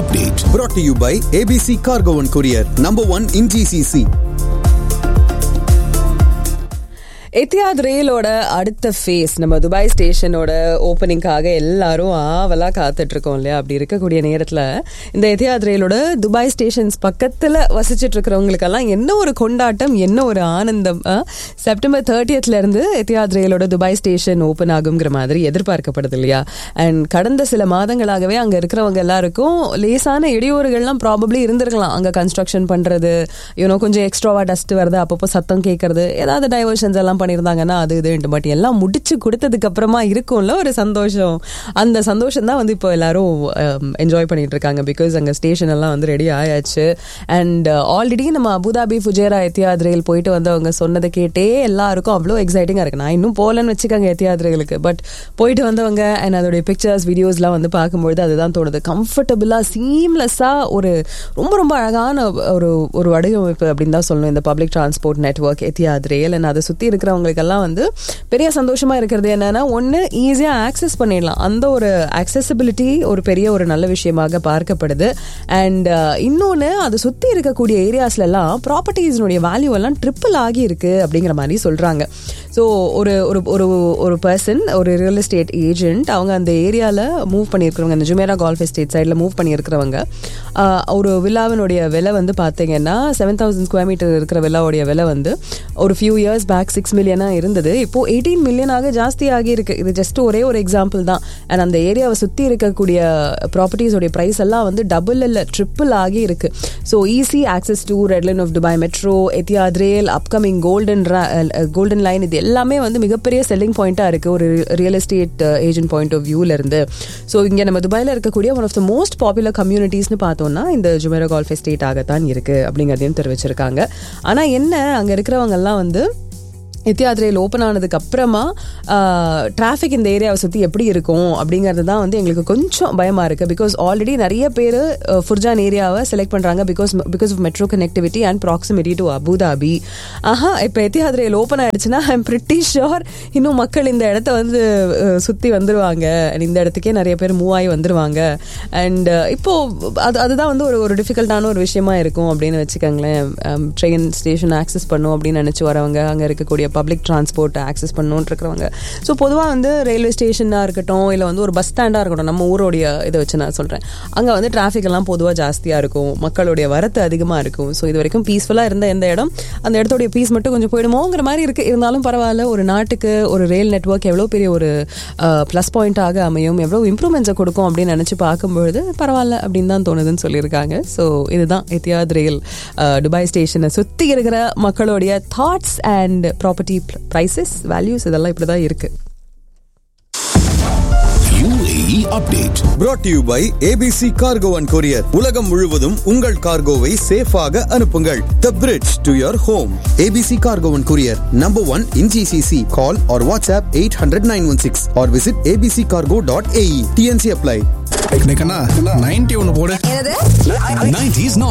update. Brought to you by ABC Cargo and Courier, number one in GCC. எத்தியாத் ரயிலோட அடுத்த face நம்ம Dubai ஸ்டேஷனோட ஓப்பனிங்காக எல்லாரும் ஆவலா காத்துட்டு இருக்கோம் இல்லையா அப்படி இருக்கக்கூடிய நேரத்தில் இந்த எத்தியாத் ரயிலோட துபாய் ஸ்டேஷன்ஸ் பக்கத்தில் வசிச்சுட்டு இருக்கிறவங்களுக்கெல்லாம் என்ன ஒரு கொண்டாட்டம் என்ன ஒரு ஆனந்தம் ஆ? செப்டம்பர் தேர்ட்டியத்ல இருந்து எத்தியாத் ரயிலோட துபாய் ஸ்டேஷன் ஓப்பன் ஆகுங்கிற மாதிரி எதிர்பார்க்கப்படுது இல்லையா அண்ட் கடந்த சில மாதங்களாகவே அங்கே இருக்கிறவங்க எல்லாருக்கும் லேசான இடையூறுகள்லாம் ப்ராபப்ளி இருந்திருக்கலாம் அங்கே கன்ஸ்ட்ரக்ஷன் பண்ணுறது யூனோ கொஞ்சம் எக்ஸ்ட்ராவா டஸ்ட் வருது அப்பப்போ சத்தம் கேட்கறது ஏதாவது டைவர்ஷன்ஸ் எல்லாம் பண்ணியிருந்தாங்கன்னா அது இதுன்ட்டு பட் எல்லாம் முடிச்சு கொடுத்ததுக்கு அப்புறமா இருக்கும்ல ஒரு சந்தோஷம் அந்த சந்தோஷம் தான் வந்து இப்போ எல்லாரும் என்ஜாய் பண்ணிட்டு இருக்காங்க பிகாஸ் அங்கே ஸ்டேஷன் எல்லாம் வந்து ரெடி ஆயாச்சு அண்ட் ஆல்ரெடி நம்ம அபுதாபி ஃபுஜேரா எத்தியாத் ரயில் போயிட்டு வந்தவங்க சொன்னதை கேட்டே எல்லாருக்கும் அவ்வளோ எக்ஸைட்டிங்காக இருக்கு நான் இன்னும் போகலன்னு வச்சுக்கோங்க எத்தியாத் ரயிலுக்கு பட் போயிட்டு வந்தவங்க அண்ட் அதோடைய பிக்சர்ஸ் வீடியோஸ்லாம் வந்து பார்க்கும்பொழுது அதுதான் தோணுது கம்ஃபர்டபுளாக சீம்லெஸ்ஸாக ஒரு ரொம்ப ரொம்ப அழகான ஒரு ஒரு வடிவமைப்பு அப்படின்னு தான் சொல்லணும் இந்த public transport network Etihad rail and அதை சுற்றி இருக்கிறவங்களுக்கெல்லாம் வந்து பெரிய சந்தோஷமா இருக்கிறது என்னன்னா ஒன்று ஈஸியாக ஆக்சஸ் பண்ணிடலாம் அந்த ஒரு அக்சசிபிலிட்டி ஒரு பெரிய ஒரு நல்ல விஷயமாக பார்க்கப்படுது அண்ட் இன்னொன்று அதை சுற்றி இருக்கக்கூடிய ஏரியாஸ்லலாம் ப்ராப்பர்ட்டிஸ்னுடைய வேல்யூ எல்லாம் ட்ரிப்பிள் ஆகி இருக்கு அப்படிங்கிற மாதிரி சொல்கிறாங்க ஸோ ஒரு ஒரு ஒரு ஒரு பர்சன் ஒரு ரியல் எஸ்டேட் ஏஜென்ட் அவங்க அந்த ஏரியாவில் மூவ் பண்ணியிருக்கிறவங்க அந்த ஜுமேரா கால்ஃப் எஸ்டேட் சைடில் மூவ் பண்ணியிருக்கிறவங்க ஆஹ், ஒரு வில்லாவினுடைய விலை வந்து பார்த்தீங்கன்னா செவன் தௌசண்ட் ஸ்கொயர் மீட்டர் இருக்கிற வில்லாவுடைய விலை வந்து ஒரு ஃபியூ இயர்ஸ் பேக் சிக்ஸ் மில்லியனாக இருந்தது இப்போ எயிட்டீன் மில்லியனாக ஜாஸ்தி ஆகியிருக்கு இது ஜஸ்ட் ஒரே ஒரு எக்ஸாம்பிள் தான் அண்ட் அந்த ஏரியாவை சுற்றி இருக்கக்கூடிய ப்ராப்பர்ட்டிஸோடைய ப்ரைஸ் எல்லாம் வந்து டபுள் இல்லை ட்ரிப்பிள் ஆகி இருக்கு so easy access to red line of Dubai metro Etihad rail upcoming golden golden line இது எல்லாமே வந்து மிகப்பெரிய செல்லிங் பாயிண்ட்டாக இருக்குது ஒரு real estate agent point of வியூல இருந்து ஸோ இங்கே நம்ம துபாயில் இருக்கக்கூடிய one of the most popular கம்யூனிட்டிஸ்னு பார்த்தோம்னா இந்த ஜுமேரா கால்ஃப் எஸ்டேட் ஆகத்தான் இருக்குது அப்படிங்கிறதையும் தெரிவிச்சிருக்காங்க ஆனால் என்ன அங்கே இருக்கிறவங்க எல்லாம் வந்து எத்தியாத் ரயில் ஓப்பன் ஆனதுக்கு அப்புறமா டிராஃபிக் இந்த ஏரியாவை சுற்றி எப்படி இருக்கும் அப்படிங்கிறது தான் வந்து எங்களுக்கு கொஞ்சம் பயமாக இருக்குது பிகாஸ் ஆல்ரெடி நிறைய பேர் ஃபுர்ஜான் ஏரியாவை செலக்ட் பண்ணுறாங்க because because of metro connectivity and proximity to Abu Dhabi ஆஹா இப்போ எத்தியாத் ரயில் ஓப்பன் ஆயிடுச்சுன்னா ஐ எம் பிரிட்டி ஷோர் இன்னும் மக்கள் இந்த இடத்த வந்து சுற்றி வந்துருவாங்க And இந்த இடத்துக்கே நிறைய பேர் மூவ் ஆகி வந்துருவாங்க அண்ட் இப்போ அது அதுதான் வந்து ஒரு ஒரு டிஃபிகல்ட்டான ஒரு விஷயமா இருக்கும் அப்படின்னு வச்சுக்கோங்களேன் ட்ரெயின் ஸ்டேஷன் ஆக்சஸ் பண்ணும் அப்படின்னு நினச்சி வரவங்க அங்கே இருக்கக்கூடிய பப்ளிக் டிரான்ஸ்போர்ட் ஆக்சஸ் பண்ணணும்னு இருக்கிறவங்க ஸோ பொதுவாக வந்து ரயில்வே ஸ்டேஷனாக இருக்கட்டும் இல்லை வந்து ஒரு பஸ் ஸ்டாண்டாக இருக்கட்டும் நம்ம ஊரோடைய இதை வச்சு நான் சொல்கிறேன் அங்கே வந்து டிராஃபிக் எல்லாம் பொதுவாக ஜாஸ்தியாக இருக்கும் மக்களுடைய வரத்து அதிகமாக இருக்கும் ஸோ இது வரைக்கும் பீஸ்ஃபுல்லாக இருந்த எந்த இடம் அந்த இடத்துடைய பீஸ் மட்டும் கொஞ்சம் போயிடுமோங்கிற மாதிரி இருக்குது இருந்தாலும் பரவாயில்ல ஒரு நாட்டுக்கு ஒரு ரயில் நெட்வொர்க் எவ்வளோ பெரிய ஒரு ப்ளஸ் பாயிண்ட்டாக அமையும் எவ்வளோ இம்ப்ரூவ்மெண்ட்ஸை கொடுக்கும் அப்படின்னு நினச்சி பார்க்கும்பொழுது பரவாயில்ல அப்படின்னு தான் தோணுதுன்னு சொல்லியிருக்காங்க ஸோ இதுதான் எத்தியாத் ரயில் அஹ், துபாய் ஸ்டேஷனை சுற்றி இருக்கிற மக்களுடைய thoughts and property prices values இதெல்லாம் இப்படி தான் இருக்குது UAE update. Brought to you by ABC Cargo and Courier. உலகம் முழுவதும் உங்கள் கார்கோவை சேஃபாக அனுப்புங்கள் The bridge to your home. ABC Cargo and Courier, number one in GCC. Call or WhatsApp 800-916 or visit abccargo.ae. TNC apply. Ninety ஒன்னு போடு என்னது 90s not